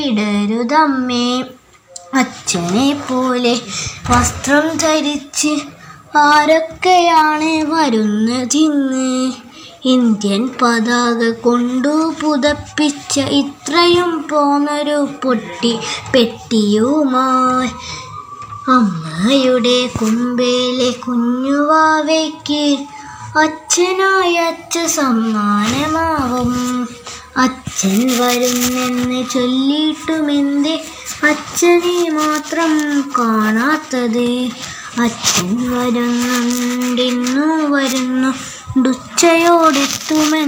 ഇടരുതമ്മേ അച്ഛനെ പോലെ വസ്ത്രം ധരിച്ച് ആരൊക്കെയാണ് വരുന്നതിന്ന് ഇന്ത്യൻ പതാക കൊണ്ടു പുതപ്പിച്ച ഇത്രയും പോന്നൊരു പൊട്ടി പെട്ടിയുമായി അമ്മയുടെ കുമ്പേലെ കുഞ്ഞുവാവയ്ക്ക് അച്ഛനായി അച്ഛ സമ്മാനമാവും അച്ഛൻ വരുന്നെന്ന് ചൊല്ലിയിട്ടുമെന്തേ അച്ഛനെ മാത്രം കാണാത്തത് അച്ഛൻ വരുന്നുണ്ടിന്നു വരുന്നു ഡുച്ചയോടെത്തുമെന്ന്